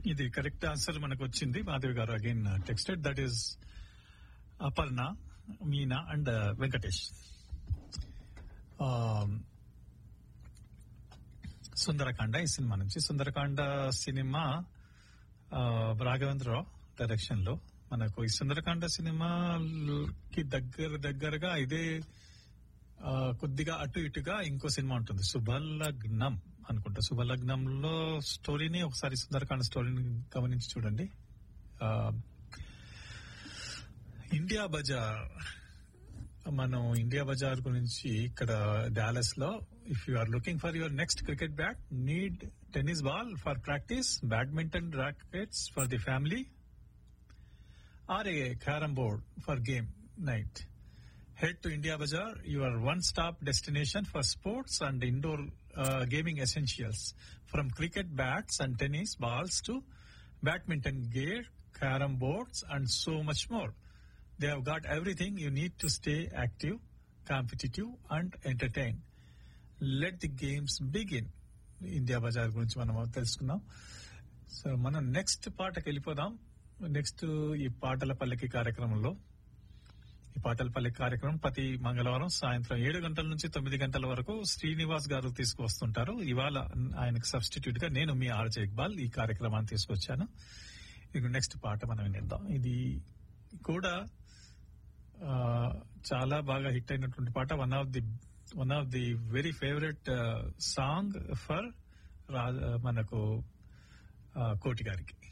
ఇది correct answer మనకు వచ్చింది మాధవి గారు again texted that is Aparna Meena and Venkatesh Sundarakanda ఈ సినిమా నుంచి సుందరకాండ సినిమా ఆ, రాఘవేంద్రరావు డైరెక్షన్ లో మనకు ఈ సుందరకాండ సినిమాకి దగ్గర దగ్గరగా ఇదే ఆ, కొద్దిగా అటు ఇటుగా ఇంకో సినిమా ఉంటుంది శుభలగ్నం అనుకుంటా శుభలగ్నంలో స్టోరీని ఒకసారి సుందరకాండ స్టోరీని గమనించి చూడండి ఆ, ఇండియా బజార్ మనం ఇండియా బజార్ గురించి ఇక్కడ డాలస్ లో if you are looking for your next cricket bat need tennis ball for practice badminton rackets for the family or a carrom board for game night Head to India Bazaar, your one-stop destination for sports and indoor uh, gaming essentials. From cricket bats and tennis balls to badminton gear, carom boards, and so much more. They have got everything you need to stay active, competitive, and entertained. Let the games begin. India bazaar గురించి మనం తెలుసుకున్నాం so మనం next పాటకి వెళ్ళిపోదాం next ఈ పాటల పల్లకి కార్యక్రమంలో ఈ పాటల పల్లె కార్యక్రమం ప్రతి మంగళవారం సాయంత్రం ఏడు గంటల నుంచి తొమ్మిది గంటల వరకు శ్రీనివాస్ గారు తీసుకువస్తుంటారు ఇవాళ ఆయనకు సబ్స్టిట్యూట్ గా నేను మీ ఆర్జే ఇక్బాల్ ఈ కార్యక్రమాన్ని తీసుకొచ్చాను ఇది నెక్స్ట్ పాట మనం వినిద్దాం ఇది కూడా ఆ, చాలా బాగా హిట్ అయినటువంటి పాట one of the one of the very favourite song for మనకు ఆ, కోటి గారికి